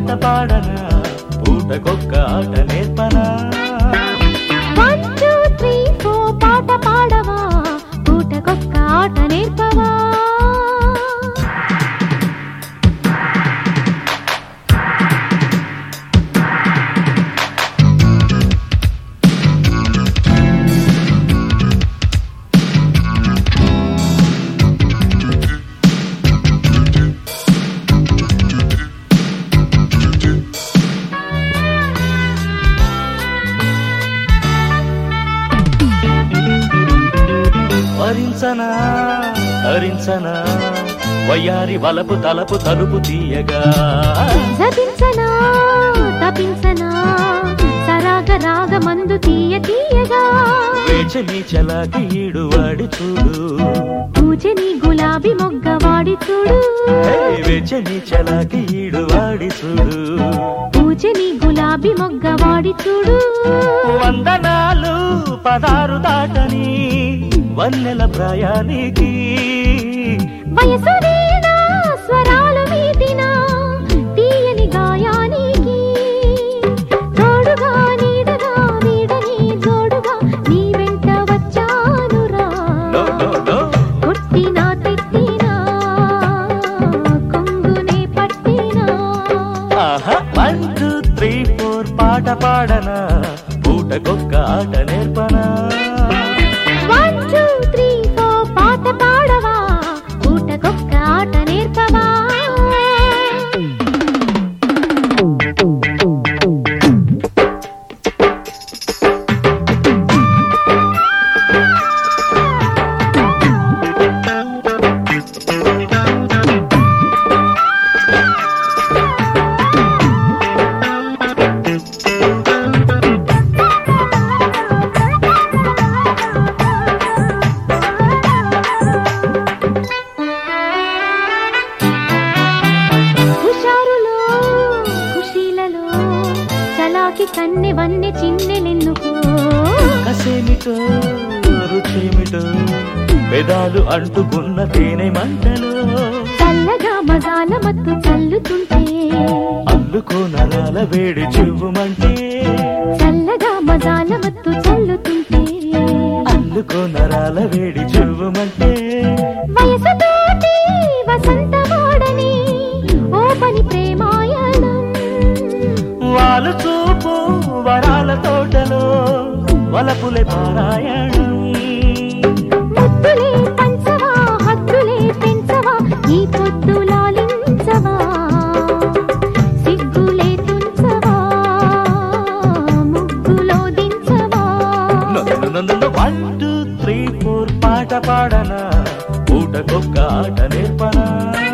పాట పాడనా పూటకొక్క ఆట నేర్పనా వన్ టూ త్రీ ఫోర్ పాట పాడవా పూటకొక్క ఆట నేర్పవా వరించనా హరించనా వయ్యారి వలపు తలపు తలుపు తీయగా జపించనా తపించనా సరాగ రాగ మందు తీయ తీయగా వేచని చలాకి ఈడు వాడి చూడు పూజని గులాబీ మొగ్గ వాడి చూడు హే, వేచని చలాకి ఈడు వాడి చూడు పూజని గులాబీ మొగ్గ వాడి చూడు వందనాలు పదారు దాటని వన్నెల ప్రయాణికి వయసు వీణ స్వరాలు మీటిన తీయని గాయానికి తోడుగా నీడగా వీడని జోడుగా నీ వెంట వచ్చానురా నో, నో, నో. కొట్టినా తిట్టినా కొంగునే పట్టినా ఆహా వన్ టూ త్రీ ఫోర్ పాట పాడనా పూటకొక్క ఆట నేర్పనా వన్ టూ త్రీ ఫోర్ పాట పాడవా పూటకొక్క ఆట నేర్పవా హుషారులో ఖుషీలలో చలాకి కన్నె వన్నె చిన్నెలెన్నుకో కసేమిటో రుచేమిటో పెదాలు అంటుకున్న తేనె మంటలు చల్లగా మజాల మత్తు చల్లుతుంటే అల్లుకో నరాల వేడి చివ్వుమంటే చల్లగా మజాల మత్తు చల్లుతుంటే అల్లుకో నరాల వేడి చివ్వుమంటే వయసుతోటి వసంతమాడని ఓ పని ప్రేమాయణం వాళ్ళు చూపు వరాల తోటలో వలపులే పారాయణం ముద్దులే పంచవా హద్దులే పెంచవా ఈ పొద్దు లాలించవా సిగ్గులే తుంచవా ముగ్గులో దించవా వన్ టూ త్రీ ఫోర్ పాట పాడనా పూటకొక్క ఆట నేర్పనా